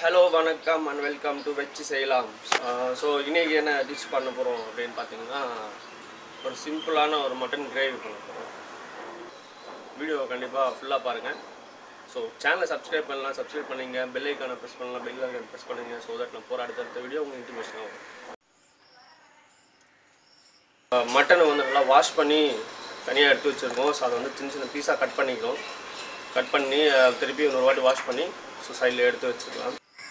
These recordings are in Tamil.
ஹலோ வணக்கம் அண்ட் வெல்கம் டு வெச்சு செய்யலாம் ஸோ இன்னைக்கு என்ன டிஷ் பண்ண போகிறோம் அப்படின்னு பார்த்தீங்கன்னா ஒரு சிம்பிளான ஒரு மட்டன் கிரேவி பண்ண போகிறோம் வீடியோவை கண்டிப்பாக ஃபுல்லாக பாருங்கள் ஸோ சேனலை சப்ஸ்கிரைப் பண்ணலாம் சப்ஸ்கிரைப் பண்ணுங்க பெல் ஐக்கானை ப்ரெஸ் பண்ணலாம் பெல் ஐக்கானை ப்ரெஸ் பண்ணுங்க ஸோ தட் நான் போகிற அடுத்தடுத்த வீடியோ உங்களுக்கு இன்டிமேஷன் ஆகும் மட்டனை வந்து நல்லா வாஷ் பண்ணி தனியாக எடுத்து வச்சுருக்கோம் ஸோ அதை வந்து சின்ன சின்ன பீஸாக கட் பண்ணிக்கிறோம் கட் பண்ணி அஹ், திருப்பி இன்னொரு வாட்டி வாஷ் பண்ணி ஸோ சைடில் எடுத்து வச்சுக்கலாம்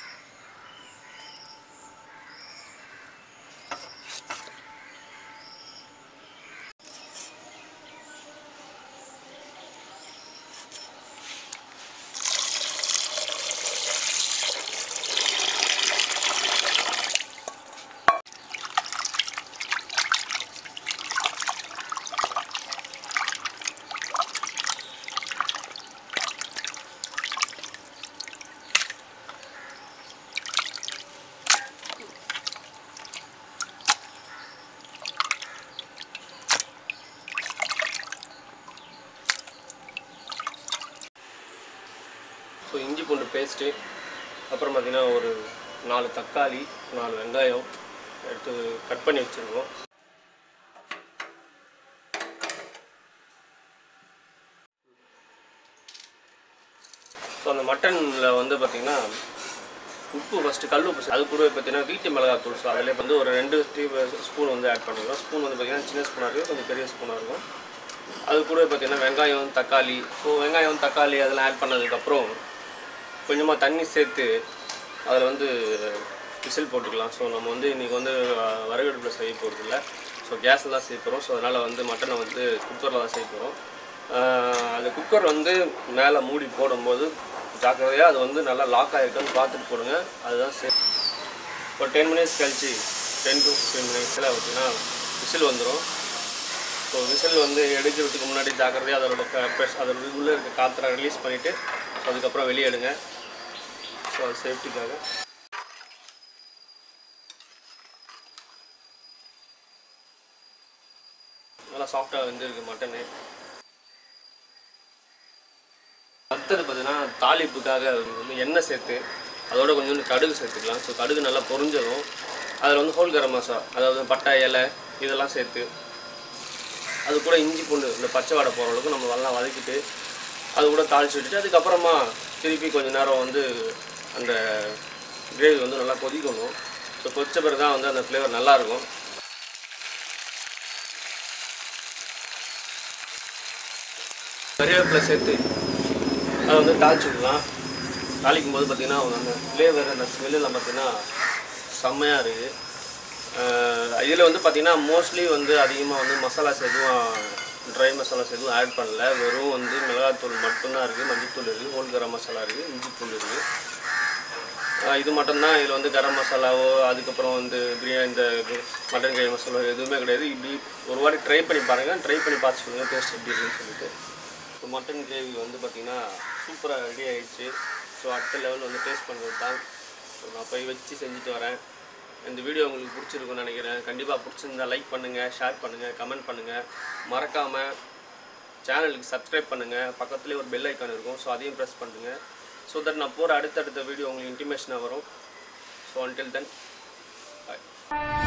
ஸோ இஞ்சி பூண்டு பேஸ்ட்டு அப்புறம் பார்த்திங்கன்னா ஒரு நாலு தக்காளி நாலு வெங்காயம் எடுத்து கட் பண்ணி வச்சுருக்கோம் ஸோ அந்த மட்டனில் வந்து பார்த்திங்கன்னா உப்பு ஃபஸ்ட்டு கல் உப்பு அது கூட பார்த்தீங்கன்னா வீட்டு மிளகாத்தூள் ஸோ அதில் வந்து ஒரு ரெண்டு ஸ்பூன் வந்து ஆட் பண்ணிக்கிறோம் ஸ்பூன் வந்து பார்த்திங்கன்னா சின்ன ஸ்பூனாக இருக்கும் கொஞ்சம் பெரிய ஸ்பூனாக இருக்கும் அது கூட பார்த்திங்கன்னா வெங்காயம் தக்காளி ஸோ வெங்காயம் தக்காளி அதெல்லாம் ஆட் பண்ணதுக்கப்புறம் கொஞ்சமாக தண்ணி சேர்த்து அதில் வந்து விசில் போட்டுக்கலாம் ஸோ நம்ம வந்து இன்றைக்கி வந்து அஹ், விறகடுப்பில் செய்ய போகிறது இல்லை ஸோ கேஸில் தான் செய்ய போகிறோம் ஸோ அதனால் வந்து மட்டனை வந்து குக்கரில் தான் செய்ய போகிறோம் அந்த குக்கர் வந்து மேலே மூடி போடும்போது ஜாக்கிரதையாக அது வந்து நல்லா லாக் ஆகிருக்கான்னு பார்த்துட்டு போடுங்க அதுதான் சே ஒரு டென் மினிட்ஸ் கழிச்சு டென் டு ஃபிஃப்டீன் மினிட்ஸில் பார்த்தீங்கன்னா விசில் வந்துடும் ஸோ விசில் வந்து எடுக்கிறதுக்கு முன்னாடி ஜாக்கிரதையாக அதோட க ப்ரெஷ் அதோட உள்ளே இருக்க காற்றை ரிலீஸ் பண்ணிவிட்டு ஸோ அதுக்கப்புறம் வெளியே எடுங்க ஸோ அது சேஃப்டிக்காக நல்லா சாஃப்டாக வெந்திருக்கு மட்டனு அடுத்தது பார்த்தீங்கன்னா தாளிப்புக்காக வந்து எண்ணெய் சேர்த்து அதோட கொஞ்சோண்டு கடுகு சேர்த்துக்கலாம் ஸோ கடுகு நல்லா பொரிஞ்சதும் அதில் வந்து ஹோல் கரம் மசாலா அதாவது பட்டை இலை இதெல்லாம் சேர்த்து அது கூட இஞ்சி பூண்டு இந்த பச்சை வாடை போகிற அளவுக்கு நம்ம நல்லா வதக்கிட்டு அது கூட தாளிச்சு விட்டுட்டு அதுக்கப்புறமா திருப்பி கொஞ்ச நேரம் வந்து அந்த கிரேவி வந்து நல்லா கொதிக்கணும் ஸோ கொதிச்ச பிறகு தான் வந்து அந்த ஃப்ளேவர் நல்லாயிருக்கும் கறிவேப்பிலை சேர்த்து அதை வந்து தாளிச்சு விடலாம் தாளிக்கும் போது பார்த்திங்கன்னா அந்த ஃப்ளேவர் அந்த ஸ்மெல்லாம் பார்த்திங்கன்னா செம்மையாக இருக்குது இதில் வந்து பார்த்திங்கன்னா மோஸ்ட்லி வந்து அதிகமாக வந்து மசாலாஸ் எதுவும் ட்ரை மசாலாஸ் எதுவும் ஆட் பண்ணல வெறும் வந்து மிளகாத்தூள் மட்டும்தான் இருக்குது மஞ்சள்தூள் இருக்குது ஹோல் கரம் மசாலா இருக்குது இஞ்சி பூண்டு இருக்குது ஆஹ் இது மட்டும்தான் இதில் வந்து கரம் மசாலாவோ அதுக்கப்புறம் வந்து பிரியாணி இந்த மட்டன் கிரேவி மசாலா எதுவுமே கிடையாது இப்படி ஒரு வாட்டி ட்ரை பண்ணி பாருங்கள் ட்ரை பண்ணி பார்த்து சொல்லுங்கள் டேஸ்ட் எப்படி இருக்குன்னு சொல்லிட்டு ஸோ மட்டன் கிரேவி வந்து பார்த்திங்கன்னா சூப்பராக ரெடி ஆயிடுச்சு ஸோ அடுத்த லெவலில் வந்து டேஸ்ட் பண்ணுறது தான் ஸோ நான் போய் வச்சு செஞ்சுட்டு வரேன் இந்த வீடியோ உங்களுக்கு பிடிச்சிருக்குன்னு நினைக்கிறேன் கண்டிப்பாக பிடிச்சிருந்தா லைக் பண்ணுங்கள் ஷேர் பண்ணுங்கள் கமெண்ட் பண்ணுங்கள் மறக்காமல் சேனலுக்கு சப்ஸ்கிரைப் பண்ணுங்கள் பக்கத்துலேயே ஒரு பெல் ஐக்கான் இருக்கும் ஸோ அதையும் ப்ரெஸ் பண்ணுங்கள் ஸோ தட் நான் போகிற அடுத்தடுத்த வீடியோ உங்களுக்கு இன்டிமேஷனாக வரும் ஸோ until தென் பாய்